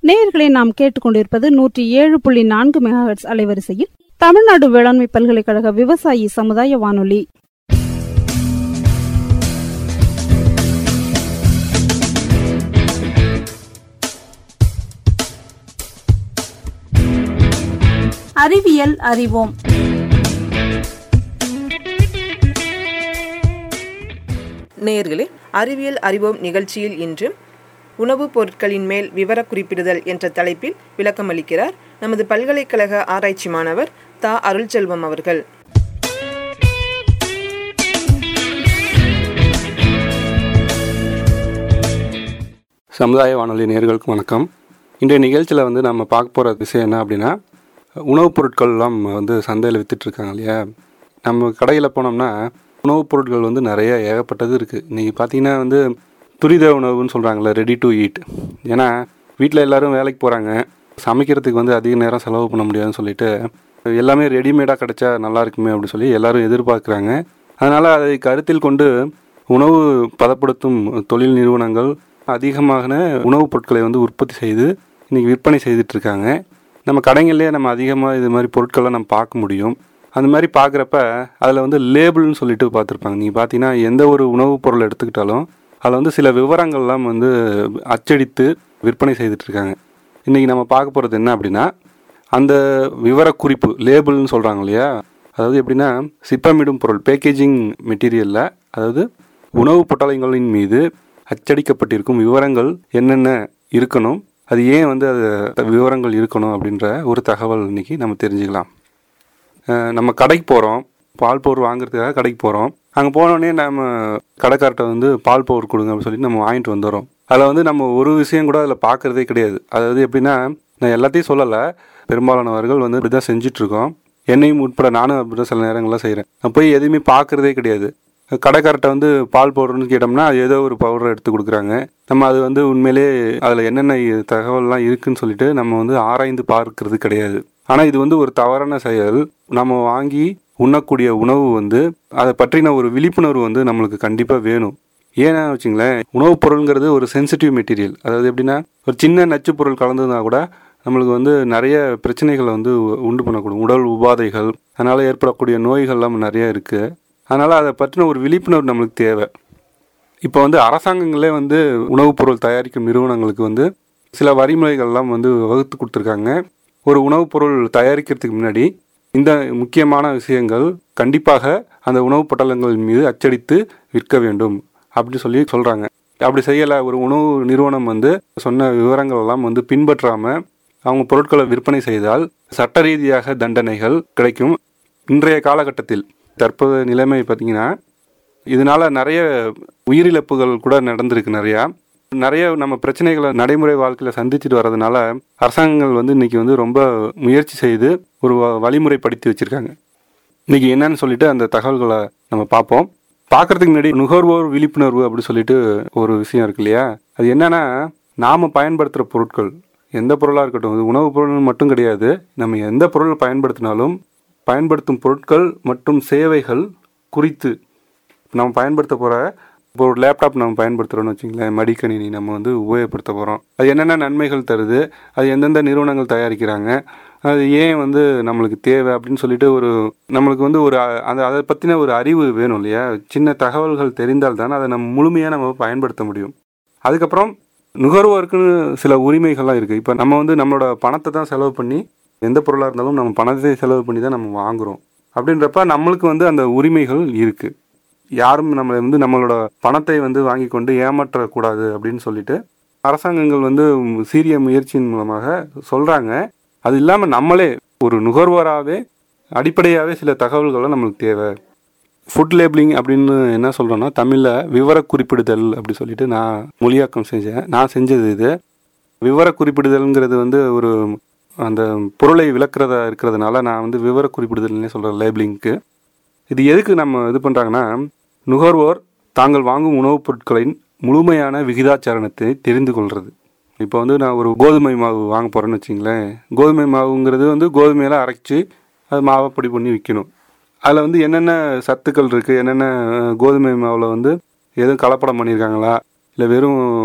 நேயர்களை நாம் கேட்டுக்கொண்டிருப்பது நூற்றி ஏழு புள்ளி நான்கு மெகாஹெட்ஸ் அலைவரிசையில் தமிழ்நாடு வேளாண்மை பல்கலைக்கழக விவசாயி சமுதாய வானொலி அறிவியல் அறிவோம் நேயர்களே அறிவியல் அறிவோம் நிகழ்ச்சியில் இன்று உணவுப் பொருட்களின் மேல் விவர குறிப்பிடுதல் என்ற தலைப்பில் விளக்கமளிக்கிறார் நமது பல்கலைக்கழக ஆராய்ச்சி மாணவர் தா அருள்செல்வம் அவர்கள் சமுதாய வானொலி நேர்களுக்கு வணக்கம் இன்றைய நிகழ்ச்சியில் வந்து நம்ம பார்க்க போகிற விஷயம் என்ன அப்படின்னா உணவுப் பொருட்கள்லாம் வந்து சந்தையில் விற்றுட்ருக்காங்க இல்லையா நம்ம கடையில் போனோம்னா உணவுப் பொருட்கள் வந்து நிறைய ஏகப்பட்டது இருக்குது இன்றைக்கி பார்த்தீங்கன்னா வந்து துரித உணவுன்னு சொல்கிறாங்களே ரெடி டு ஈட் ஏன்னா வீட்டில் எல்லோரும் வேலைக்கு போகிறாங்க சமைக்கிறதுக்கு வந்து அதிக நேரம் செலவு பண்ண முடியாதுன்னு சொல்லிட்டு எல்லாமே ரெடிமேடாக கிடைச்சா நல்லா இருக்குமே அப்படின்னு சொல்லி எல்லாரும் எதிர்பார்க்குறாங்க அதனால் அதை கருத்தில் கொண்டு உணவு பதப்படுத்தும் தொழில் நிறுவனங்கள் அதிகமான உணவுப் பொருட்களை வந்து உற்பத்தி செய்து இன்றைக்கி விற்பனை செய்துட்டு இருக்காங்க நம்ம கடைங்கள்லேயே நம்ம அதிகமாக இது மாதிரி பொருட்கள்லாம் நம்ம பார்க்க முடியும் அந்த மாதிரி பார்க்குறப்ப அதில் வந்து லேபிள்னு சொல்லிட்டு பார்த்துருப்பாங்க நீங்கள் பார்த்தீங்கன்னா எந்த ஒரு உணவுப் பொருள் எடுத்துக்கிட்டாலும் அதில் வந்து சில விவரங்கள்லாம் வந்து அச்சடித்து விற்பனை செய்துட்டு இருக்காங்க இன்றைக்கி நம்ம பார்க்க போகிறது என்ன அப்படின்னா அந்த விவரக்குறிப்பு லேபிள்னு சொல்கிறாங்க இல்லையா அதாவது எப்படின்னா சிப்பமிடும் பொருள் பேக்கேஜிங் மெட்டீரியலில் அதாவது உணவுப் பொட்டலங்களின் மீது அச்சடிக்கப்பட்டிருக்கும் விவரங்கள் என்னென்ன இருக்கணும் அது ஏன் வந்து அது விவரங்கள் இருக்கணும் அப்படின்ற ஒரு தகவல் இன்னைக்கு நம்ம தெரிஞ்சுக்கலாம் அஹ் நம்ம கடைக்கு போகிறோம் பால் பவுர் வாங்குறதுக்காக கடைக்கு போகிறோம் அங்கே போனோடனே நம்ம கடைக்கார்ட்ட வந்து பால் பவுர் கொடுங்க அப்படின்னு சொல்லி நம்ம வாங்கிட்டு வந்துடுறோம் அதில் வந்து நம்ம ஒரு விஷயம் கூட அதில் பார்க்குறதே கிடையாது அதாவது எப்படின்னா நான் எல்லாத்தையும் சொல்லலை பெரும்பாலானவர்கள் வந்து இப்படி தான் செஞ்சிட்ருக்கோம் என்னையும் உட்பட நானும் அப்படி தான் சில நேரங்களில் செய்கிறேன் நான் போய் எதுவுமே பார்க்குறதே கிடையாது கடைக்கார்ட்ட வந்து பால் பவுடர்னு கேட்டோம்னா அது ஏதோ ஒரு பவுடர் எடுத்து கொடுக்குறாங்க நம்ம அது வந்து உண்மையிலே அதில் என்னென்ன தகவல்லாம் இருக்குன்னு சொல்லிட்டு நம்ம வந்து ஆராய்ந்து பார்க்கறது கிடையாது ஆனால் இது வந்து ஒரு தவறான செயல் நம்ம வாங்கி உண்ணக்கூடிய உணவு வந்து அதை பற்றின ஒரு விழிப்புணர்வு வந்து நம்மளுக்கு கண்டிப்பாக வேணும் ஏன்னா வச்சுங்களேன் உணவுப் பொருளுங்கிறது ஒரு சென்சிட்டிவ் மெட்டீரியல் அதாவது எப்படின்னா ஒரு சின்ன நச்சுப் பொருள் கலந்ததுனா கூட நம்மளுக்கு வந்து நிறைய பிரச்சனைகளை வந்து உண்டு பண்ணக்கூடும் உடல் உபாதைகள் அதனால் ஏற்படக்கூடிய நோய்கள்லாம் நிறைய இருக்குது அதனால் அதை பற்றின ஒரு விழிப்புணர்வு நம்மளுக்கு தேவை இப்போ வந்து அரசாங்கங்களே வந்து உணவுப் பொருள் தயாரிக்கும் நிறுவனங்களுக்கு வந்து சில வரிமுறைகள்லாம் வந்து வகுத்து கொடுத்துருக்காங்க ஒரு உணவுப் பொருள் தயாரிக்கிறதுக்கு முன்னாடி இந்த முக்கியமான விஷயங்கள் கண்டிப்பாக அந்த உணவுப் பட்டலங்களின் மீது அச்சடித்து விற்க வேண்டும் அப்படின்னு சொல்லி சொல்கிறாங்க அப்படி செய்யலை ஒரு உணவு நிறுவனம் வந்து சொன்ன விவரங்கள் எல்லாம் வந்து பின்பற்றாமல் அவங்க பொருட்களை விற்பனை செய்தால் சட்ட ரீதியாக தண்டனைகள் கிடைக்கும் இன்றைய காலகட்டத்தில் தற்போது நிலைமை பார்த்தீங்கன்னா இதனால நிறைய உயிரிழப்புகள் கூட நடந்திருக்கு நிறையா நிறைய நம்ம பிரச்சனைகளை நடைமுறை வாழ்க்கையில் சந்திச்சுட்டு வர்றதுனால அரசாங்கங்கள் வந்து இன்னைக்கு வந்து ரொம்ப முயற்சி செய்து ஒரு வ- வழிமுறைப்படுத்தி வச்சிருக்காங்க இன்னைக்கு என்னன்னு சொல்லிட்டு அந்த தகவல்களை நம்ம பார்ப்போம் பார்க்கறதுக்கு முன்னாடி நுகர்வோர் விழிப்புணர்வு அப்படி சொல்லிட்டு ஒரு விஷயம் இருக்கு இல்லையா அது என்னன்னா நாம பயன்படுத்துகிற பொருட்கள் எந்த பொருளாக இருக்கட்டும் இது உணவுப் பொருள் மட்டும் கிடையாது நம்ம எந்த பொருள் பயன்படுத்தினாலும் பயன்படுத்தும் பொருட்கள் மற்றும் சேவைகள் குறித்து நம்ம பயன்படுத்த போகிற இப்போ ஒரு லேப்டாப் நம்ம பயன்படுத்துகிறோம்னு வச்சுங்களேன் மடிக்கணினி நம்ம வந்து உபயோகப்படுத்த போகிறோம் அது என்னென்ன நன்மைகள் தருது அது எந்தெந்த நிறுவனங்கள் தயாரிக்கிறாங்க அது ஏன் வந்து நம்மளுக்கு தேவை அப்படின்னு சொல்லிட்டு ஒரு நம்மளுக்கு வந்து ஒரு அ- அந்த அதை பற்றின ஒரு அறிவு வேணும் இல்லையா சின்ன தகவல்கள் தெரிந்தால் தான் அதை நம்ம முழுமையாக நம்ம பயன்படுத்த முடியும் அதுக்கப்புறம் நுகர்வோருக்குன்னு சில உரிமைகள்லாம் இருக்குது இப்போ நம்ம வந்து நம்மளோட பணத்தை தான் செலவு பண்ணி எந்த பொருளாக இருந்தாலும் நம்ம பணத்தை செலவு பண்ணி தான் நம்ம வாங்குகிறோம் அப்படின்றப்ப நம்மளுக்கு வந்து அந்த உரிமைகள் இருக்குது யாரும் நம்மளை வந்து நம்மளோட பணத்தை வந்து வாங்கி கொண்டு ஏமாற்றக்கூடாது அப்படின்னு சொல்லிட்டு அரசாங்கங்கள் வந்து சீரிய முயற்சியின் மூலமாக சொல்கிறாங்க அது இல்லாமல் நம்மளே ஒரு நுகர்வோராகவே அடிப்படையாகவே சில தகவல்களை நம்மளுக்கு தேவை ஃபுட் லேபிளிங் அப்படின்னு என்ன சொல்கிறோன்னா தமிழில் விவர குறிப்பிடுதல் அப்படி சொல்லிட்டு நான் மொழியாக்கம் செஞ்சேன் நான் செஞ்சது இது விவர குறிப்பிடுதல்ங்கிறது வந்து ஒரு அந்த பொருளை விளக்குறதா இருக்கிறதுனால நான் வந்து விவர குறிப்பிடுதல்னே சொல்கிறேன் லேபிளிங்க்கு இது எதுக்கு நம்ம இது பண்ணுறாங்கன்னா நுகர்வோர் தாங்கள் வாங்கும் உணவுப் பொருட்களின் முழுமையான விகிதாச்சாரணத்தை தெரிந்து கொள்வது இப்போ வந்து நான் ஒரு கோதுமை மாவு வாங்க போகிறேன்னு வச்சிங்களேன் கோதுமை மாவுங்கிறது வந்து கோதுமையில அரைச்சி அது மாவை பொடி பண்ணி விற்கணும் அதில் வந்து என்னென்ன சத்துக்கள் இருக்குது என்னென்ன அஹ், கோதுமை மாவில் வந்து எதுவும் கலப்படம் பண்ணியிருக்காங்களா இல்லை வெறும்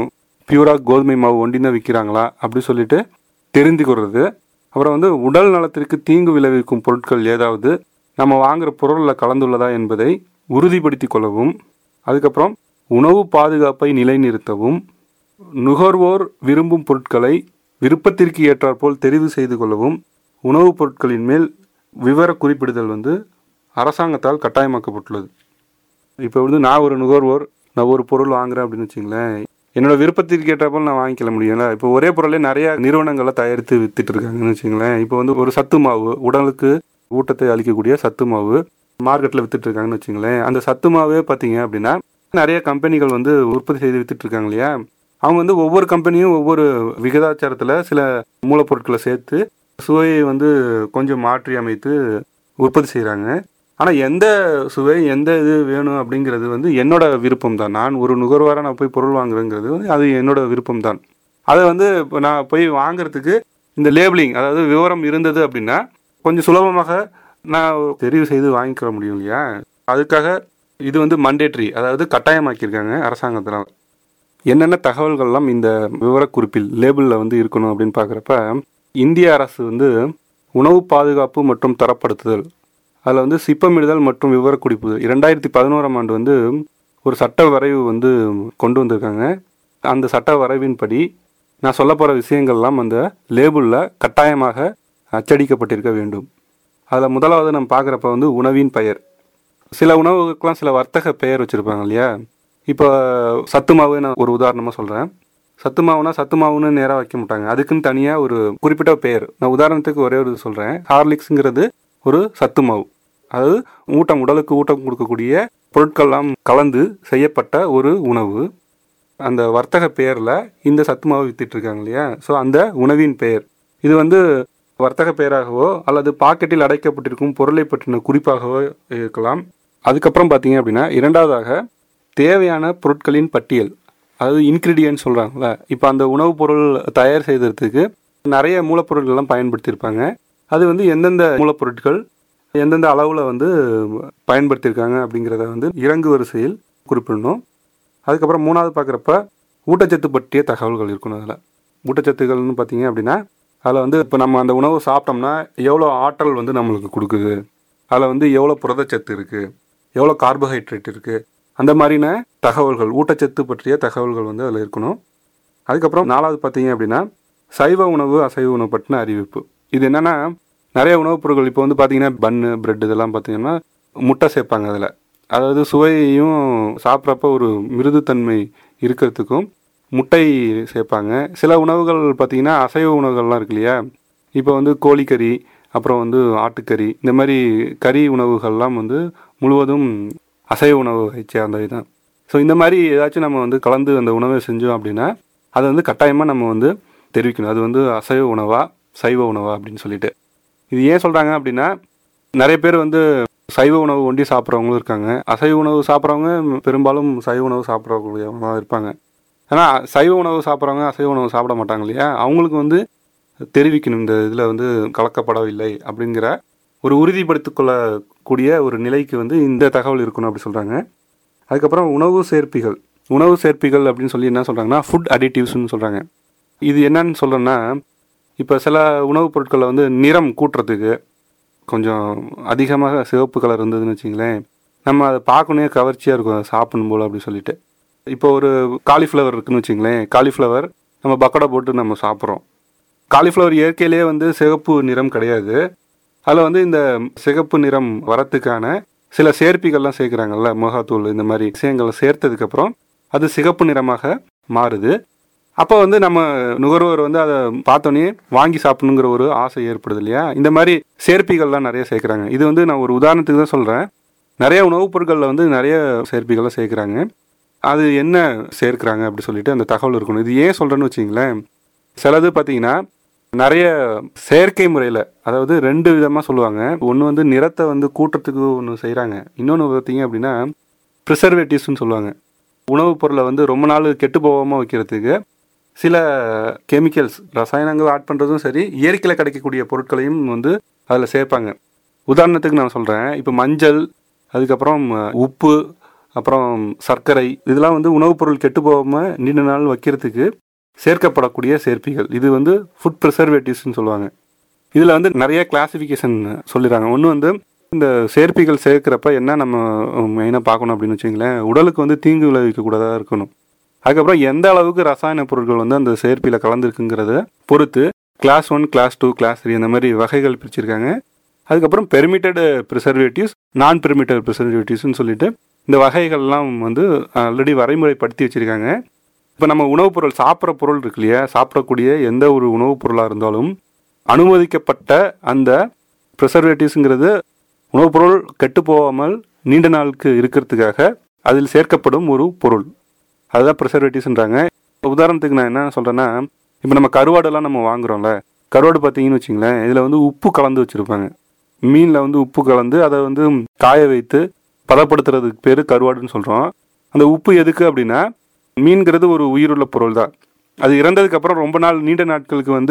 பியூராக கோதுமை மாவு ஒண்டி தான் விற்கிறாங்களா அப்படி சொல்லிட்டு தெரிந்து கொள்வது அப்புறம் வந்து உடல் நலத்திற்கு தீங்கு விளைவிக்கும் பொருட்கள் ஏதாவது நம்ம வாங்குற பொருளில் கலந்துள்ளதா என்பதை உறுதிப்படுத்தி கொள்ளவும் அதுக்கப்புறம் உணவு பாதுகாப்பை நிலைநிறுத்தவும் நுகர்வோர் விரும்பும் பொருட்களை விருப்பத்திற்கு ஏற்றாற்போல் தெரிவு செய்து கொள்ளவும் உணவுப் பொருட்களின் மேல் விவர குறிப்பிடுதல் வந்து அரசாங்கத்தால் கட்டாயமாக்கப்பட்டுள்ளது இப்போ வந்து நான் ஒரு நுகர்வோர் நான் ஒரு பொருள் வாங்குறேன் அப்படின்னு வச்சுங்களேன் என்னோட விருப்பத்திற்கு ஏற்றாப்போல் நான் வாங்கிக்கல முடியும்ல இப்போ ஒரே பொருளே நிறைய நிறுவனங்களை தயாரித்து வித்துட்டு இருக்காங்கன்னு வச்சுங்களேன் இப்போ வந்து ஒரு சத்து மாவு உடலுக்கு ஊட்டத்தை அளிக்கக்கூடிய சத்து மாவு மார்க்கெட்டில் வித்துட்டு இருக்காங்கன்னு வச்சுங்களேன் அந்த சத்து மாவே பார்த்தீங்க அப்படின்னா நிறைய கம்பெனிகள் வந்து உற்பத்தி செய்து வித்துட்டு இருக்காங்க இல்லையா அவங்க வந்து ஒவ்வொரு கம்பெனியும் ஒவ்வொரு விகிதாச்சாரத்தில் சில மூலப்பொருட்களை சேர்த்து சுவையை வந்து கொஞ்சம் மாற்றி அமைத்து உற்பத்தி செய்கிறாங்க ஆனால் எந்த சுவை எந்த இது வேணும் அப்படிங்கிறது வந்து என்னோட விருப்பம் தான் நான் ஒரு நுகர்வாராக நான் போய் பொருள் வாங்குறேங்கிறது வந்து அது என்னோட விருப்பம் தான் அதை வந்து இப்போ நான் போய் வாங்குறதுக்கு இந்த லேபிளிங் அதாவது விவரம் இருந்தது அப்படின்னா கொஞ்சம் சுலபமாக நான் தெரிவு செய்து வாங்கிக்கிற முடியும் இல்லையா அதுக்காக இது வந்து மண்டேட்ரி அதாவது கட்டாயமாக்கியிருக்காங்க அரசாங்கத்தில் என்னென்ன தகவல்கள்லாம் இந்த விவரக்குறிப்பில் லேபிளில் வந்து இருக்கணும் அப்படின்னு பார்க்குறப்ப இந்திய அரசு வந்து உணவு பாதுகாப்பு மற்றும் தரப்படுத்துதல் அதில் வந்து சிப்பமிடுதல் மற்றும் விவரக்குறிப்பு இரண்டாயிரத்தி பதினோராம் ஆண்டு வந்து ஒரு சட்ட வரைவு வந்து கொண்டு வந்திருக்காங்க அந்த சட்ட வரைவின்படி நான் சொல்ல போகிற விஷயங்கள்லாம் அந்த லேபிளில் கட்டாயமாக அச்சடிக்கப்பட்டிருக்க வேண்டும் அதில் முதலாவது நம்ம பார்க்குறப்ப வந்து உணவின் பெயர் சில உணவுகளுக்கெல்லாம் சில வர்த்தக பெயர் வச்சுருப்பாங்க இல்லையா இப்போ சத்து மாவு நான் ஒரு உதாரணமாக சொல்கிறேன் சத்து மாவுனா சத்து மாவுன்னு நேராக வைக்க மாட்டாங்க அதுக்குன்னு தனியாக ஒரு குறிப்பிட்ட பெயர் நான் உதாரணத்துக்கு ஒரே ஒரு சொல்கிறேன் ஹார்லிக்ஸுங்கிறது ஒரு சத்து மாவு அதாவது ஊட்டம் உடலுக்கு ஊட்டம் கொடுக்கக்கூடிய பொருட்கள்லாம் கலந்து செய்யப்பட்ட ஒரு உணவு அந்த வர்த்தக பெயரில் இந்த சத்து மாவு வித்துட்டு இருக்காங்க இல்லையா ஸோ அந்த உணவின் பெயர் இது வந்து வர்த்தக பெயராகவோ அல்லது பாக்கெட்டில் அடைக்கப்பட்டிருக்கும் பொருளை பற்றின குறிப்பாகவோ இருக்கலாம் அதுக்கப்புறம் பார்த்தீங்க அப்படின்னா இரண்டாவதாக தேவையான பொருட்களின் பட்டியல் அதாவது இன்க்ரீடியன்ட் சொல்கிறாங்களா இப்போ அந்த உணவுப் பொருள் தயார் செய்ததுக்கு நிறைய மூலப்பொருட்கள்லாம் பயன்படுத்தியிருப்பாங்க அது வந்து எந்தெந்த மூலப்பொருட்கள் எந்தெந்த அளவில் வந்து பயன்படுத்தியிருக்காங்க அப்படிங்கிறத வந்து இறங்கு வரிசையில் குறிப்பிடணும் அதுக்கப்புறம் மூணாவது பார்க்குறப்ப ஊட்டச்சத்து பற்றிய தகவல்கள் இருக்கணும் அதில் ஊட்டச்சத்துகள்னு பார்த்தீங்க அப்படின்னா அதில் வந்து இப்போ நம்ம அந்த உணவு சாப்பிட்டோம்னா எவ்வளோ ஆற்றல் வந்து நம்மளுக்கு கொடுக்குது அதில் வந்து எவ்வளோ புரதச்சத்து இருக்குது எவ்வளோ கார்போஹைட்ரேட் இருக்குது அந்த மாதிரின தகவல்கள் ஊட்டச்சத்து பற்றிய தகவல்கள் வந்து அதில் இருக்கணும் அதுக்கப்புறம் நாலாவது பார்த்தீங்க அப்படின்னா சைவ உணவு அசைவ உணவு பற்றின அறிவிப்பு இது என்னென்னா நிறைய உணவுப் பொருட்கள் இப்போ வந்து பார்த்தீங்கன்னா பன்னு பிரெட் இதெல்லாம் பார்த்தீங்கன்னா முட்டை சேர்ப்பாங்க அதில் அதாவது சுவையையும் சாப்பிட்றப்ப ஒரு மிருதுத்தன்மை இருக்கிறதுக்கும் முட்டை சேர்ப்பாங்க சில உணவுகள் பார்த்தீங்கன்னா அசைவ உணவுகள்லாம் இருக்கு இல்லையா இப்போ வந்து கோழிக்கறி அப்புறம் வந்து ஆட்டுக்கறி இந்த மாதிரி கறி உணவுகள்லாம் வந்து முழுவதும் அசைவ உணவை சேர்ந்தது தான் ஸோ இந்த மாதிரி ஏதாச்சும் நம்ம வந்து கலந்து அந்த உணவை செஞ்சோம் அப்படின்னா அதை வந்து கட்டாயமாக நம்ம வந்து தெரிவிக்கணும் அது வந்து அசைவ உணவா சைவ உணவா அப்படின்னு சொல்லிட்டு இது ஏன் சொல்கிறாங்க அப்படின்னா நிறைய பேர் வந்து சைவ உணவு ஒண்டி சாப்பிட்றவங்களும் இருக்காங்க அசைவ உணவு சாப்பிட்றவங்க பெரும்பாலும் சைவ உணவு சாப்பிட்றவங்க இருப்பாங்க ஆனால் சைவ உணவு சாப்பிட்றவங்க அசைவ உணவு சாப்பிட மாட்டாங்க இல்லையா அவங்களுக்கு வந்து தெரிவிக்கணும் இந்த இதில் வந்து கலக்கப்படவில்லை அப்படிங்கிற ஒரு உறுதிப்படுத்திக் கொள்ளக்கூடிய ஒரு நிலைக்கு வந்து இந்த தகவல் இருக்கணும் அப்படி சொல்கிறாங்க அதுக்கப்புறம் உணவு சேர்ப்பிகள் உணவு சேர்ப்பிகள் அப்படின்னு சொல்லி என்ன சொல்கிறாங்கன்னா ஃபுட் அடிட்டிவ்ஸ்னு சொல்கிறாங்க இது என்னன்னு சொல்கிறேன்னா இப்போ சில உணவுப் பொருட்களில் வந்து நிறம் கூட்டுறதுக்கு கொஞ்சம் அதிகமாக சிவப்பு கலர் இருந்ததுன்னு வச்சிங்களேன் நம்ம அதை பார்க்கணும் கவர்ச்சியாக இருக்கும் அதை சாப்பிடணும் போல் அப்படி சொல்லிட்டு இப்போ ஒரு காலிஃப்ளவர் இருக்குன்னு வச்சிங்களேன் காலிஃப்ளவர் நம்ம பக்கடை போட்டு நம்ம சாப்பிட்றோம் காலிஃப்ளவர் இயற்கையிலேயே வந்து சிவப்பு நிறம் கிடையாது அதில் வந்து இந்த சிகப்பு நிறம் வரத்துக்கான சில சேர்ப்பிகள்லாம் சேர்க்குறாங்கல்ல மிளகாத்தூள் இந்த மாதிரி விஷயங்களை சேர்த்ததுக்கப்புறம் அது சிகப்பு நிறமாக மாறுது அப்போ வந்து நம்ம நுகர்வோர் வந்து அதை பார்த்தோன்னே வாங்கி சாப்பிடணுங்கிற ஒரு ஆசை ஏற்படுது இல்லையா இந்த மாதிரி சேர்ப்பிகள்லாம் நிறைய சேர்க்குறாங்க இது வந்து நான் ஒரு உதாரணத்துக்கு தான் சொல்கிறேன் நிறைய உணவுப் பொருட்களில் வந்து நிறைய சேர்ப்பிகள்லாம் சேர்க்குறாங்க அது என்ன சேர்க்குறாங்க அப்படி சொல்லிட்டு அந்த தகவல் இருக்கணும் இது ஏன் சொல்கிறேன்னு வச்சிங்களேன் சிலது பார்த்தீங்கன்னா நிறைய செயற்கை முறையில் அதாவது ரெண்டு விதமாக சொல்லுவாங்க ஒன்று வந்து நிறத்தை வந்து கூட்டத்துக்கு ஒன்று செய்கிறாங்க இன்னொன்று பார்த்தீங்க அப்படின்னா ப்ரிசர்வேட்டிவ்ஸ்னு சொல்லுவாங்க உணவுப் பொருளை வந்து ரொம்ப நாள் கெட்டு போகாமல் வைக்கிறதுக்கு சில கெமிக்கல்ஸ் ரசாயனங்கள் ஆட் பண்ணுறதும் சரி இயற்கையில் கிடைக்கக்கூடிய பொருட்களையும் வந்து அதில் சேர்ப்பாங்க உதாரணத்துக்கு நான் சொல்கிறேன் இப்போ மஞ்சள் அதுக்கப்புறம் உப்பு அப்புறம் சர்க்கரை இதெல்லாம் வந்து உணவுப் பொருள் கெட்டு போகாமல் நீண்ட நாள் வைக்கிறதுக்கு சேர்க்கப்படக்கூடிய சேர்ப்பிகள் இது வந்து ஃபுட் ப்ரிசர்வேட்டிவ்ஸ்னு சொல்லுவாங்க இதில் வந்து நிறைய கிளாசிஃபிகேஷன் சொல்லிடுறாங்க ஒன்று வந்து இந்த சேர்ப்பிகள் சேர்க்கிறப்ப என்ன நம்ம மெயினாக பார்க்கணும் அப்படின்னு வச்சுங்களேன் உடலுக்கு வந்து தீங்கு விளைவிக்கக்கூடாதா இருக்கணும் அதுக்கப்புறம் எந்த அளவுக்கு ரசாயன பொருட்கள் வந்து அந்த சேர்ப்பியில் கலந்துருக்குங்கிறத பொறுத்து class one class two class three அந்த மாதிரி வகைகள் பிரிச்சிருக்காங்க அதுக்கப்புறம் பெர்மிட்டட் ப்ரிசர்வேட்டிவ்ஸ் நான் பெர்மிட்டட் ப்ரிசர்வேட்டிவ்ஸ்னு சொல்லிட்டு இந்த வகைகள்லாம் வந்து ஆல்ரெடி வரைமுறைப்படுத்தி வச்சுருக்காங்க இப்போ நம்ம உணவுப் பொருள் சாப்பிட்ற பொருள் இருக்கு இல்லையா சாப்பிடக்கூடிய எந்த ஒரு உணவுப் பொருளாக இருந்தாலும் அனுமதிக்கப்பட்ட அந்த ப்ரிசர்வேட்டிவ்ஸுங்கிறது உணவுப் பொருள் கெட்டு போகாமல் நீண்ட நாளுக்கு இருக்கிறதுக்காக அதில் சேர்க்கப்படும் ஒரு பொருள் அதுதான் ப்ரிசர்வேட்டிவ்ஸ்ன்றாங்க உதாரணத்துக்கு நான் என்ன சொல்கிறேன்னா இப்போ நம்ம கருவாடெல்லாம் நம்ம வாங்குறோம்ல கருவாடு பார்த்தீங்கன்னு வச்சிங்களேன் இதில் வந்து உப்பு கலந்து வச்சுருப்பாங்க மீனில் வந்து உப்பு கலந்து அதை வந்து காய வைத்து பதப்படுத்துறதுக்கு பேர் கருவாடுன்னு சொல்கிறோம் அந்த உப்பு எதுக்கு அப்படின்னா மீன்கிறது ஒரு உயிருள்ள பொருள் தான் அது இறந்ததுக்கு அப்புறம் ரொம்ப நாள் நீண்ட நாட்களுக்கு வந்து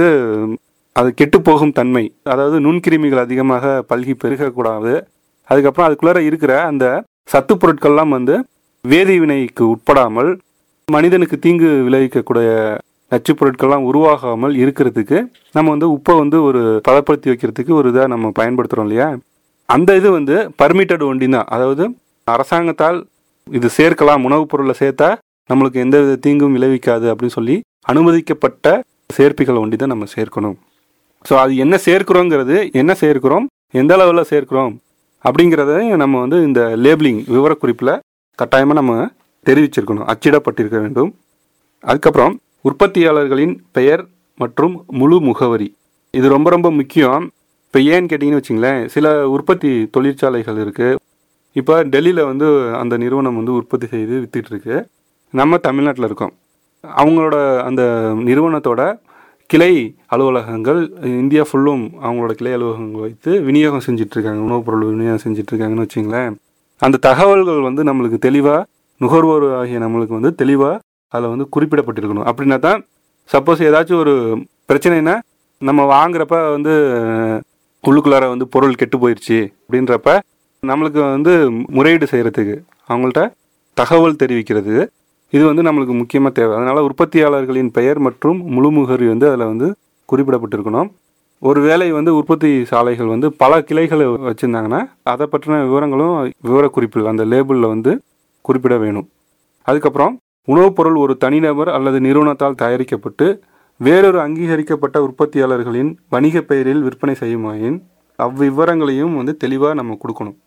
அது கெட்டு போகும் தன்மை அதாவது நுண்கிருமிகள் அதிகமாக பல்கி பெருகக்கூடாது அதுக்கப்புறம் அதுக்குள்ளார இருக்கிற அந்த சத்து பொருட்கள்லாம் வந்து வேதிவினைக்கு உட்படாமல் மனிதனுக்கு தீங்கு விளைவிக்கக்கூடிய நச்சுப் பொருட்கள்லாம் உருவாகாமல் இருக்கிறதுக்கு நம்ம வந்து உப்பை வந்து ஒரு பதப்படுத்தி வைக்கிறதுக்கு ஒரு இதாக நம்ம பயன்படுத்துகிறோம் இல்லையா அந்த இது வந்து பர்மிட்டட் ஒண்டி தான் அதாவது அரசாங்கத்தால் இது சேர்க்கலாம் உணவுப் பொருளை சேர்த்தா நம்மளுக்கு எந்த வித தீங்கும் விளைவிக்காது அப்படின்னு சொல்லி அனுமதிக்கப்பட்ட சேர்ப்பிகள் ஒண்டி தான் நம்ம சேர்க்கணும் ஸோ அது என்ன சேர்க்கிறோங்கிறது என்ன சேர்க்கிறோம் எந்த அளவில் சேர்க்கிறோம் அப்படிங்கிறத நம்ம வந்து இந்த லேபிளிங் விவரக்குறிப்பில் கட்டாயமாக நம்ம தெரிவிச்சிருக்கணும் அச்சிடப்பட்டிருக்க வேண்டும் அதுக்கப்புறம் உற்பத்தியாளர்களின் பெயர் மற்றும் முழு முகவரி இது ரொம்ப ரொம்ப முக்கியம் இப்போ ஏன்னு கேட்டிங்கன்னு வச்சிங்களேன் சில உற்பத்தி தொழிற்சாலைகள் இருக்குது இப்போ டெல்லியில் வந்து அந்த நிறுவனம் வந்து உற்பத்தி செய்து வித்துட்டு இருக்கு நம்ம தமிழ்நாட்டில் இருக்கோம் அவங்களோட அந்த நிறுவனத்தோட கிளை அலுவலகங்கள் இந்தியா ஃபுல்லும் அவங்களோட கிளை அலுவலகங்கள் வைத்து விநியோகம் செஞ்சுட்டு இருக்காங்க உணவுப் பொருள் விநியோகம் செஞ்சுட்டு இருக்காங்கன்னு வச்சிங்களேன் அந்த தகவல்கள் வந்து நம்மளுக்கு தெளிவாக நுகர்வோர் ஆகிய நம்மளுக்கு வந்து தெளிவாக அதில் வந்து குறிப்பிடப்பட்டிருக்கணும் அப்படின்னா தான் சப்போஸ் ஏதாச்சும் ஒரு பிரச்சனைனா நம்ம வாங்குறப்ப வந்து உள்ளுக்குள்ளார வந்து பொருள் கெட்டு போயிடுச்சு அப்படின்றப்ப நம்மளுக்கு வந்து முறையீடு செய்கிறதுக்கு அவங்கள்ட்ட தகவல் தெரிவிக்கிறது இது வந்து நம்மளுக்கு முக்கியமாக தேவை அதனால் உற்பத்தியாளர்களின் பெயர் மற்றும் முழு முகவரி வந்து அதில் வந்து குறிப்பிடப்பட்டிருக்கணும் ஒரு வேளை வந்து உற்பத்தி சாலைகள் வந்து பல கிளைகளை வச்சுருந்தாங்கன்னா அதை பற்றின விவரங்களும் விவரக்குறிப்பில் அந்த லேபிளில் வந்து குறிப்பிட வேணும் அதுக்கப்புறம் உணவுப் பொருள் ஒரு தனிநபர் அல்லது நிறுவனத்தால் தயாரிக்கப்பட்டு வேறொரு அங்கீகரிக்கப்பட்ட உற்பத்தியாளர்களின் வணிக பெயரில் விற்பனை செய்யுமாயின் அவ்விவரங்களையும் வந்து தெளிவாக நம்ம கொடுக்கணும்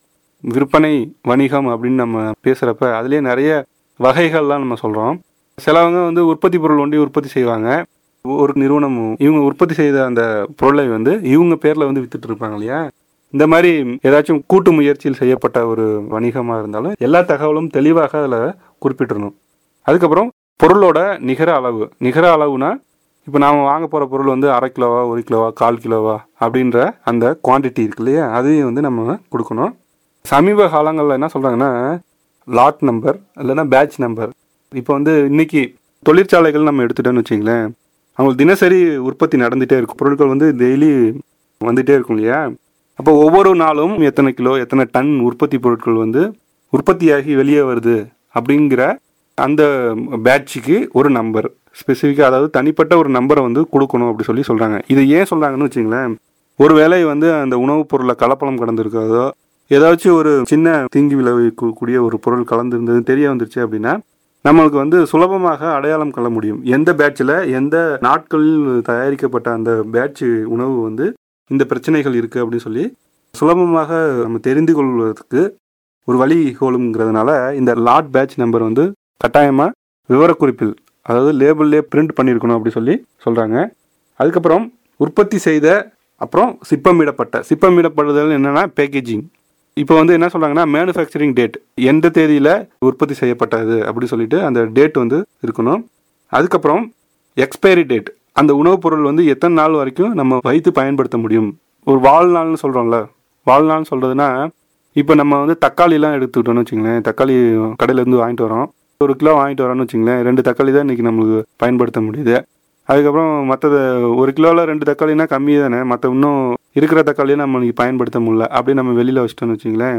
விற்பனை வணிகம் அப்படின்னு நம்ம பேசுகிறப்ப அதுலேயே நிறைய வகைகள்லாம் நம்ம சொல்கிறோம் சிலவங்க வந்து உற்பத்தி பொருள் ஒண்டி உற்பத்தி செய்வாங்க ஒரு நிறுவனம் இவங்க உற்பத்தி செய்த அந்த பொருளை வந்து இவங்க பேரில் வந்து வித்துட்டு இருப்பாங்க இல்லையா இந்த மாதிரி ஏதாச்சும் கூட்டு முயற்சியில் செய்யப்பட்ட ஒரு வணிகமாக இருந்தாலும் எல்லா தகவலும் தெளிவாக அதில் குறிப்பிட்டிரணும் அதுக்கப்புறம் பொருளோட நிகர அளவு நிகர அளவுனா இப்போ நாம் வாங்க போகிற பொருள் வந்து அரை கிலோவா ஒரு கிலோவா கால் கிலோவா அப்படின்ற அந்த குவான்டிட்டி இருக்கு இல்லையா அதையும் வந்து நம்ம கொடுக்கணும் சமீப காலங்களில் என்ன சொல்கிறாங்கன்னா லாட் நம்பர் இல்லைன்னா பேட்ச் நம்பர் இப்போ வந்து இன்னைக்கு தொழிற்சாலைகள் நம்ம எடுத்துட்டோன்னு வச்சிங்களேன் அவங்களுக்கு தினசரி உற்பத்தி நடந்துகிட்டே இருக்கும் பொருட்கள் வந்து டெய்லி வந்துகிட்டே இருக்கும் இல்லையா அப்போ ஒவ்வொரு நாளும் எத்தனை கிலோ எத்தனை டன் உற்பத்தி பொருட்கள் வந்து உற்பத்தியாகி வெளியே வருது அப்படிங்கிற அந்த பேட்சுக்கு ஒரு நம்பர் ஸ்பெசிஃபிக்காக அதாவது தனிப்பட்ட ஒரு நம்பரை வந்து கொடுக்கணும் அப்படி சொல்லி சொல்கிறாங்க இது ஏன் சொல்கிறாங்கன்னு வச்சிங்களேன் ஒரு வேளை வந்து அந்த உணவுப் பொருளை கலப்படம் கடந்திருக்கிறதோ ஏதாச்சும் ஒரு சின்ன தீங்கி விளைவிக்கக்கூடிய ஒரு பொருள் கலந்துருந்தது தெரிய வந்துருச்சு அப்படின்னா நம்மளுக்கு வந்து சுலபமாக அடையாளம் கொள்ள முடியும் எந்த பேட்சில் எந்த நாட்களில் தயாரிக்கப்பட்ட அந்த பேட்ச் உணவு வந்து இந்த பிரச்சனைகள் இருக்குது அப்படின்னு சொல்லி சுலபமாக நம்ம தெரிந்து கொள்வதற்கு ஒரு வழி கோலுங்கிறதுனால இந்த லாட் பேட்ச் நம்பர் வந்து கட்டாயமாக விவரக்குறிப்பில் அதாவது லேபிள்லே பிரிண்ட் பண்ணியிருக்கணும் அப்படி சொல்லி சொல்கிறாங்க அதுக்கப்புறம் உற்பத்தி செய்த அப்புறம் சிப்பமிடப்பட்ட சிப்பமிடப்படுதல் என்னென்னா பேக்கேஜிங் இப்போ வந்து என்ன சொல்கிறாங்கன்னா மேனுஃபேக்சரிங் டேட் எந்த தேதியில் உற்பத்தி செய்யப்பட்டது அப்படி சொல்லிட்டு அந்த டேட் வந்து இருக்கணும் அதுக்கப்புறம் எக்ஸ்பைரி டேட் அந்த உணவுப் பொருள் வந்து எத்தனை நாள் வரைக்கும் நம்ம வைத்து பயன்படுத்த முடியும் ஒரு வாழ்நாள்னு சொல்கிறோம்ல வாழ்நாள்னு சொல்கிறதுனா இப்போ நம்ம வந்து தக்காளிலாம் எடுத்துக்கிட்டோம்னு வச்சுங்களேன் தக்காளி கடையிலேருந்து வாங்கிட்டு வரோம் ஒரு கிலோ வாங்கிட்டு வரோம்னு வச்சுங்களேன் ரெண்டு தக்காளி தான் இன்றைக்கி நம்மளுக்கு பயன்படுத்த முடியுது அதுக்கப்புறம் மற்றது ஒரு கிலோவில் ரெண்டு தக்காளினா கம்மி தானே மற்ற இன்னும் இருக்கிற தக்காளியை நம்ம இன்னைக்கு பயன்படுத்த முடியல அப்படியே நம்ம வெளியில் வச்சிட்டோம்னு வச்சுங்களேன்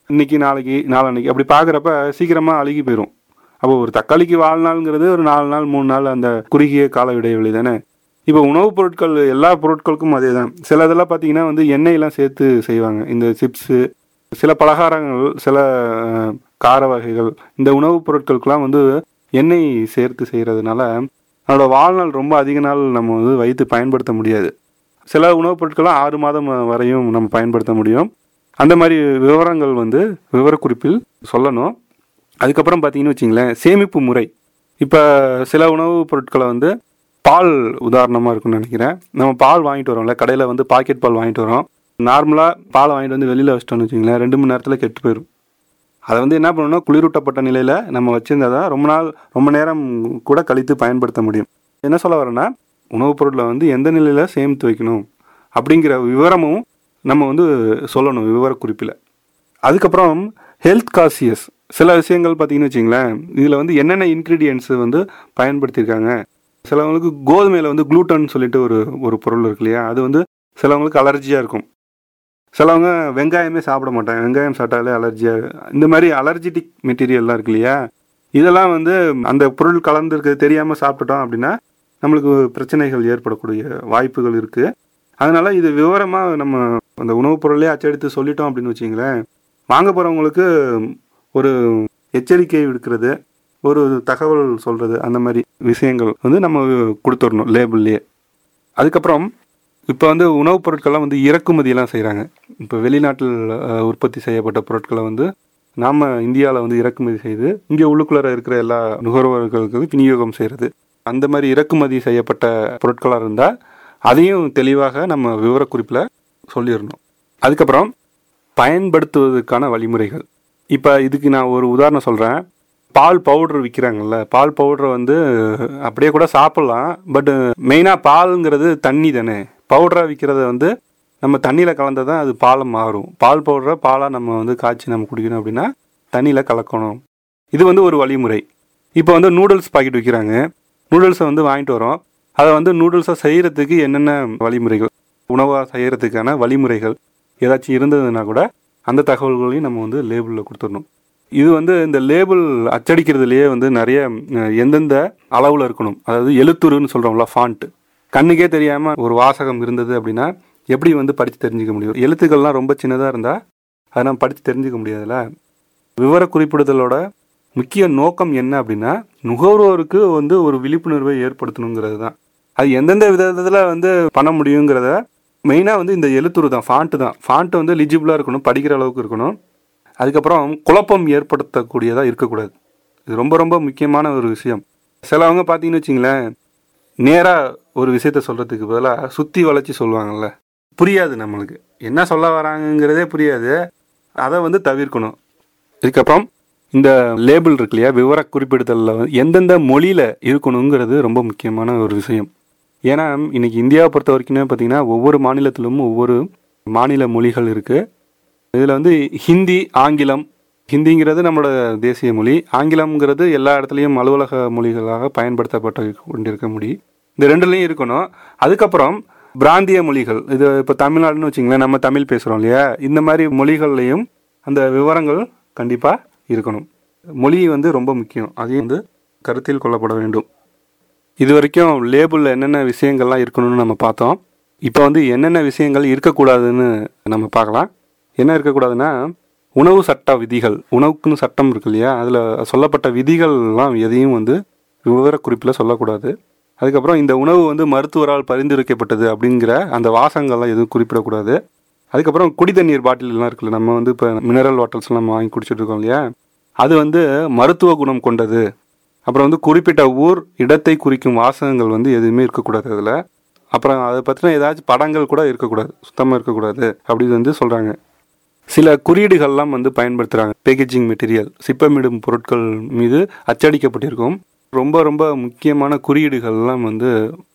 இன்னைக்கு நாளைக்கு நாளன்னைக்கு அப்படி பார்க்குறப்ப சீக்கிரமாக அழுகி போயிடும் அப்போ ஒரு தக்காளிக்கு வாழ்நாள்ங்கிறது ஒரு நாலு நாள் மூணு நாள் அந்த குறுகிய கால இடைவெளி தானே இப்போ உணவுப் பொருட்கள் எல்லா பொருட்களுக்கும் அதே தான் சில இதெல்லாம் பார்த்தீங்கன்னா வந்து எண்ணெயெல்லாம் சேர்த்து செய்வாங்க இந்த சிப்ஸு சில பலகாரங்கள் சில அஹ், கார வகைகள் இந்த உணவுப் பொருட்களுக்கெல்லாம் வந்து எண்ணெய் சேர்த்து செய்கிறதுனால அதோட வாழ்நாள் ரொம்ப அதிக நாள் நம்ம வந்து வைத்து பயன்படுத்த முடியாது சில உணவுப் பொருட்கள்லாம் ஆறு மாதம் வரையும் நம்ம பயன்படுத்த முடியும் அந்த மாதிரி விவரங்கள் வந்து விவரக்குறிப்பில் சொல்லணும் அதுக்கப்புறம் பார்த்தீங்கன்னு வச்சிங்களேன் சேமிப்பு முறை இப்போ சில உணவுப் பொருட்களை வந்து பால் உதாரணமாக இருக்கும்னு நினைக்கிறேன் நம்ம பால் வாங்கிட்டு வரோம்ல கடையில் வந்து பாக்கெட் பால் வாங்கிட்டு வரோம் நார்மலாக பாலை வாங்கிட்டு வந்து வெளியில் வச்சிட்டோம்னு வச்சிங்களேன் ரெண்டு மணி நேரத்தில் கெட்டு போயிடும் அதை வந்து என்ன பண்ணணும்னா குளிரூட்டப்பட்ட நிலையில் நம்ம வச்சிருந்தா தான் ரொம்ப நாள் ரொம்ப நேரம் கூட கழித்து பயன்படுத்த முடியும் என்ன சொல்ல வரேன்னா உணவுப் பொருளை வந்து எந்த நிலையில் சேமித்து வைக்கணும் அப்படிங்கிற விவரமும் நம்ம வந்து சொல்லணும் விவரக்குறிப்பில் அதுக்கப்புறம் ஹெல்த் காசியஸ் சில விஷயங்கள் பார்த்தீங்கன்னு வச்சிங்களேன் இதில் வந்து என்னென்ன இன்க்ரீடியன்ஸ் வந்து பயன்படுத்தியிருக்காங்க சிலவங்களுக்கு கோதுமையில் வந்து குளூட்டன் சொல்லிட்டு ஒரு ஒரு பொருள் இருக்கு இல்லையா அது வந்து சிலவங்களுக்கு அலர்ஜியாக இருக்கும் சிலவங்க வெங்காயமே சாப்பிட மாட்டாங்க வெங்காயம் சாப்பிட்டாலே அலர்ஜியாக இந்த மாதிரி அலர்ஜிட்டிக் மெட்டீரியல்லாம் இருக்கு இல்லையா இதெல்லாம் வந்து அந்த பொருள் கலந்துருக்கு தெரியாமல் சாப்பிட்டுட்டோம் அப்படின்னா நம்மளுக்கு பிரச்சனைகள் ஏற்படக்கூடிய வாய்ப்புகள் இருக்குது அதனால இது விவரமாக நம்ம அந்த உணவுப் பொருளே அச்சடித்து சொல்லிட்டோம் அப்படின்னு வச்சிங்களேன் வாங்க போகிறவங்களுக்கு ஒரு எச்சரிக்கை விடுக்கிறது ஒரு தகவல் சொல்கிறது அந்த மாதிரி விஷயங்கள் வந்து நம்ம கொடுத்துடணும் லேபிள்லேயே அதுக்கப்புறம் இப்போ வந்து உணவுப் பொருட்கள்லாம் வந்து இறக்குமதியெல்லாம் செய்கிறாங்க இப்போ வெளிநாட்டில் அஹ், உற்பத்தி செய்யப்பட்ட பொருட்களை வந்து நாம் இந்தியாவில் வந்து இறக்குமதி செய்து இங்கே உள்ளுக்குள்ளார இருக்கிற எல்லா நுகர்வோர்களுக்கு விநியோகம் செய்கிறது அந்த மாதிரி இறக்குமதி செய்யப்பட்ட பொருட்களாக இருந்தால் அதையும் தெளிவாக நம்ம விவரக்குறிப்பில் சொல்லிடணும் அதுக்கப்புறம் பயன்படுத்துவதற்கான வழிமுறைகள் இப்போ இதுக்கு நான் ஒரு உதாரணம் சொல்கிறேன் பால் பவுடர் விற்கிறாங்கல்ல பால் பவுடரை வந்து அப்படியே கூட சாப்பிட்லாம் பட் மெயினாக பாலுங்கிறது தண்ணி தானே பவுடராக விற்கிறத வந்து நம்ம தண்ணியில் கலந்தால் தான் அது பாலை மாறும் பால் பவுடரை பாலாக நம்ம வந்து காய்ச்சி நம்ம குடிக்கணும் அப்படின்னா தண்ணியில் கலக்கணும் இது வந்து ஒரு வழிமுறை இப்போ வந்து நூடுல்ஸ் பாக்கெட் விற்கிறாங்க நூடுல்ஸை வந்து வாங்கிட்டு வரோம் அதை வந்து நூடுல்ஸை செய்கிறதுக்கு என்னென்ன வழிமுறைகள் உணவாக செய்கிறதுக்கான வழிமுறைகள் ஏதாச்சும் இருந்ததுன்னா கூட அந்த தகவல்களையும் நம்ம வந்து லேபிளில் கொடுத்துடணும் இது வந்து இந்த லேபிள் அச்சடிக்கிறதுலையே வந்து நிறைய அஹ், எந்தெந்த அளவில் இருக்கணும் அதாவது எழுத்துருன்னு சொல்கிறோம்ல ஃபாண்ட் கண்ணுக்கே தெரியாமல் ஒரு வாசகம் இருந்தது அப்படின்னா எப்படி வந்து படித்து தெரிஞ்சுக்க முடியும் எழுத்துக்கள்லாம் ரொம்ப சின்னதாக இருந்தால் அதை நம்ம படித்து தெரிஞ்சுக்க முடியாதுல்ல விவர குறிப்பிடுதலோட முக்கிய நோக்கம் என்ன அப்படின்னா நுகர்வோருக்கு வந்து ஒரு விழிப்புணர்வை ஏற்படுத்தணுங்கிறது தான் அது எந்தெந்த விதத்தில் வந்து பண்ண முடியுங்கிறத மெயினாக வந்து இந்த எழுத்துரு தான் ஃபாண்ட்டு தான் ஃபாண்ட்டு வந்து லிஜிபிளாக இருக்கணும் படிக்கிற அளவுக்கு இருக்கணும் அதுக்கப்புறம் குழப்பம் ஏற்படுத்தக்கூடியதாக இருக்கக்கூடாது இது ரொம்ப ரொம்ப முக்கியமான ஒரு விஷயம் சிலவங்க பார்த்தீங்கன்னு வச்சிங்களேன் நேராக ஒரு விஷயத்த சொல்கிறதுக்கு பதிலாக சுற்றி வளைச்சி சொல்லுவாங்கல்ல புரியாது நம்மளுக்கு என்ன சொல்ல வராங்கங்கிறதே புரியாது அதை வந்து தவிர்க்கணும் இதுக்கப்புறம் இந்த லேபிள் இருக்கு இல்லையா விவர குறிப்பிடுதலில் வந்து எந்தெந்த மொழியில் இருக்கணுங்கிறது ரொம்ப முக்கியமான ஒரு விஷயம் ஏன்னா இன்னைக்கு இந்தியாவை பொறுத்த வரைக்குமே பார்த்தீங்கன்னா ஒவ்வொரு மாநிலத்திலும் ஒவ்வொரு மாநில மொழிகள் இருக்குது இதில் வந்து ஹிந்தி ஆங்கிலம் ஹிந்திங்கிறது நம்மளோட தேசிய மொழி ஆங்கிலம்ங்கிறது எல்லா இடத்துலையும் அலுவலக மொழிகளாக பயன்படுத்தப்பட்டு கொண்டிருக்க மொழி இந்த ரெண்டுலேயும் இருக்கணும் அதுக்கப்புறம் பிராந்திய மொழிகள் இது இப்போ தமிழ்நாடுன்னு வச்சிங்களேன் நம்ம தமிழ் பேசுகிறோம் இல்லையா இந்த மாதிரி மொழிகள்லையும் அந்த விவரங்கள் கண்டிப்பாக இருக்கணும் மொழி வந்து ரொம்ப முக்கியம் அதையும் வந்து கருத்தில் கொள்ளப்பட வேண்டும் இது வரைக்கும் லேபிளில் என்னென்ன விஷயங்கள்லாம் இருக்கணும்னு நம்ம பார்த்தோம் இப்போ வந்து என்னென்ன விஷயங்கள் இருக்கக்கூடாதுன்னு நம்ம பார்க்கலாம் என்ன இருக்கக்கூடாதுன்னா உணவு சட்ட விதிகள் உணவுக்குன்னு சட்டம் இருக்கு இல்லையா அதில் சொல்லப்பட்ட விதிகள்லாம் எதையும் வந்து விவரக்குறிப்பில் சொல்லக்கூடாது அதுக்கப்புறம் இந்த உணவு வந்து மருத்துவரால் பரிந்துரைக்கப்பட்டது அப்படிங்கிற அந்த வாசகங்கள்லாம் எதுவும் குறிப்பிடக்கூடாது அதுக்கப்புறம் குடி தண்ணீர் பாட்டில்லாம் இருக்குல்ல நம்ம வந்து இப்போ மினரல் வாட்டர்ஸ்லாம் நம்ம வாங்கி குடிச்சிட்டு இருக்கோம் இல்லையா அது வந்து மருத்துவ குணம் கொண்டது அப்புறம் வந்து குறிப்பிட்ட ஊர் இடத்தை குறிக்கும் வாசகங்கள் வந்து எதுவுமே இருக்கக்கூடாது அதில் அப்புறம் அதை பற்றின ஏதாச்சும் படங்கள் கூட இருக்கக்கூடாது சுத்தமாக இருக்கக்கூடாது அப்படி வந்து சொல்கிறாங்க சில குறியீடுகள்லாம் வந்து பயன்படுத்துகிறாங்க பேக்கேஜிங் மெட்டீரியல் சிப்பமிடும் பொருட்கள் மீது அச்சடிக்கப்பட்டிருக்கும் ரொம்ப ரொம்ப முக்கியமான குறியீடுகள்லாம் வந்து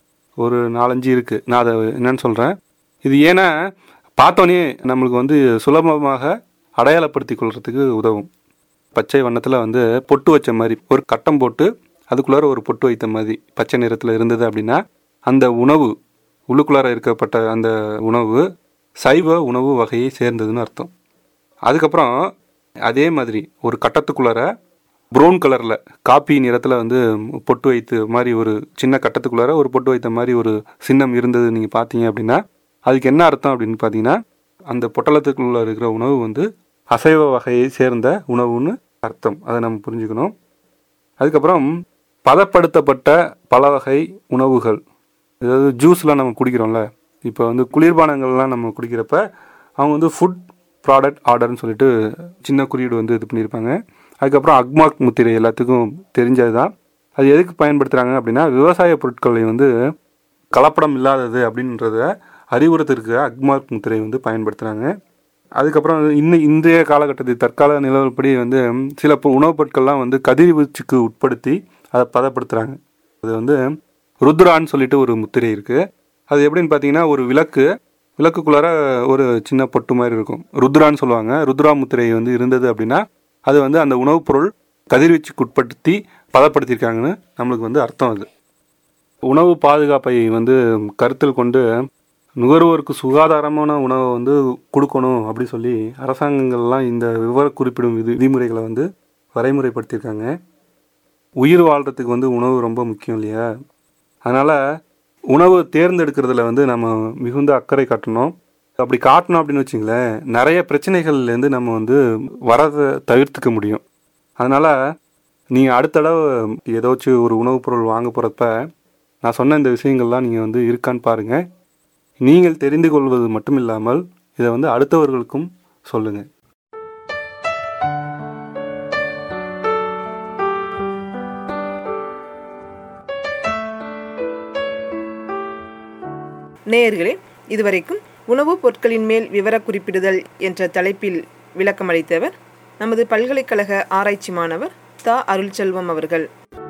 ஒரு நாலஞ்சு இருக்குது நான் அதை என்னன்னு சொல்கிறேன் இது ஏன்னா பார்த்தோன்னே நம்மளுக்கு வந்து சுலபமாக அடையாளப்படுத்தி கொள்றதுக்கு உதவும் பச்சை வண்ணத்தில் வந்து பொட்டு வச்ச மாதிரி ஒரு கட்டம் போட்டு அதுக்குள்ளார ஒரு பொட்டு வைத்த மாதிரி பச்சை நிறத்தில் இருந்தது அப்படின்னா அந்த உணவு உள்ளுக்குள்ளார இருக்கப்பட்ட அந்த உணவு சைவ உணவு வகையை சேர்ந்ததுன்னு அர்த்தம் அதுக்கப்புறம் அதே மாதிரி ஒரு கட்டத்துக்குள்ளார ப்ரௌன் கலரில் காப்பி நிறத்தில் வந்து பொட்டு வைத்து மாதிரி ஒரு சின்ன கட்டத்துக்குள்ளார ஒரு பொட்டு வைத்த மாதிரி ஒரு சின்னம் இருந்தது நீங்கள் பார்த்தீங்க அப்படின்னா அதுக்கு என்ன அர்த்தம் அப்படின்னு பார்த்தீங்கன்னா அந்த பொட்டலத்துக்குள்ள இருக்கிற உணவு வந்து அசைவ வகையை சேர்ந்த உணவுன்னு அர்த்தம் அதை நம்ம புரிஞ்சுக்கணும் அதுக்கப்புறம் பதப்படுத்தப்பட்ட பல வகை உணவுகள் அதாவது ஜூஸ்லாம் நம்ம குடிக்கிறோம்ல இப்போ வந்து குளிர்பானங்கள்லாம் நம்ம குடிக்கிறப்ப அவங்க வந்து ஃபுட் ப்ராடக்ட் ஆர்டர்னு சொல்லிட்டு சின்ன குறியீடு வந்து இது பண்ணியிருப்பாங்க அதுக்கப்புறம் அக்மார்க் முத்திரை எல்லாத்துக்கும் தெரிஞ்சது தான் அது எதுக்கு பயன்படுத்துகிறாங்க அப்படின்னா விவசாய பொருட்களை வந்து கலப்படம் இல்லாதது அப்படின்றத அறிவுறுத்திருக்க அக்மார்க் முத்திரை வந்து பயன்படுத்துகிறாங்க அதுக்கப்புறம் இன்னும் இன்றைய காலகட்டத்தில் தற்கால நிலவரப்படி வந்து சில பொ- உணவுப் பொருட்கள்லாம் வந்து கதிர்வீச்சுக்கு உட்படுத்தி அதை பதப்படுத்துகிறாங்க அது வந்து ருத்ரான்னு சொல்லிட்டு ஒரு முத்திரை இருக்குது அது எப்படின்னு பார்த்தீங்கன்னா ஒரு விளக்கு விளக்குக்குள்ளார ஒரு சின்ன பொட்டு மாதிரி இருக்கும் ருத்ரான்னு சொல்லுவாங்க ருத்ரா முத்திரை வந்து இருந்தது அப்படின்னா அது வந்து அந்த உணவுப் பொருள் கதிர்வீச்சுக்கு உட்படுத்தி பதப்படுத்தியிருக்காங்கன்னு நம்மளுக்கு வந்து அர்த்தம் அது உணவு பாதுகாப்பை வந்து கருத்தில் கொண்டு நுகர்வோருக்கு சுகாதாரமான உணவை வந்து கொடுக்கணும் அப்படி சொல்லி அரசாங்கங்கள்லாம் இந்த விவர குறிப்பிடும் விதி விதிமுறைகளை வந்து வரைமுறைப்படுத்தியிருக்காங்க உயிர் வாழ்கிறதுக்கு வந்து உணவு ரொம்ப முக்கியம் இல்லையா அதனால் உணவு தேர்ந்தெடுக்கிறதுல வந்து நம்ம மிகுந்த அக்கறை காட்டணும் அப்படி காட்டணும் அப்படின்னு வச்சுங்களேன் நிறைய பிரச்சனைகள்லேருந்து நம்ம வந்து வரதை தவிர்த்துக்க முடியும் அதனால் நீங்கள் அடுத்த தடவை ஏதாச்சும் ஒரு உணவுப் பொருள் வாங்க போகிறப்ப நான் சொன்ன இந்த விஷயங்கள்லாம் நீங்கள் வந்து இருக்கான்னு பாருங்கள் நீங்கள் தெரிந்து கொள்வது மட்டும் இல்லாமல் இதை வந்து அடுத்தவர்களுக்கும் சொல்லுங்கள் நேயர்களே இதுவரைக்கும் உணவுப் பொருட்களின் மேல் விவர குறிப்பிடுதல் என்ற தலைப்பில் விளக்கமளித்தவர் நமது பல்கலைக்கழக ஆராய்ச்சி மாணவர் தா அருள்செல்வம் அவர்கள்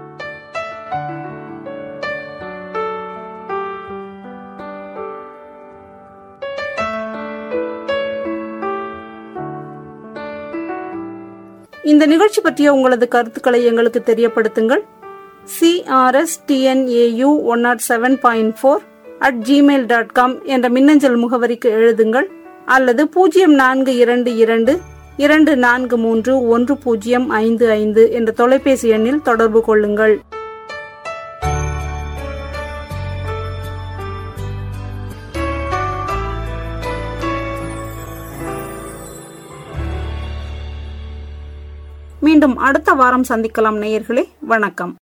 இந்த நிகழ்ச்சி பற்றிய உங்களது கருத்துக்களை எங்களுக்கு தெரியப்படுத்துங்கள் CRS TNAU one nought seven point four at Gmail dot com என்ற மின்னஞ்சல் முகவரிக்கு எழுதுங்கள் அல்லது பூஜ்ஜியம் நான்கு இரண்டு இரண்டு இரண்டு நான்கு மூன்று ஒன்று பூஜ்ஜியம் ஐந்து ஐந்து என்ற தொலைபேசி எண்ணில் தொடர்பு கொள்ளுங்கள் மீண்டும் அடுத்த வாரம் சந்திக்கலாம் நேயர்களே வணக்கம்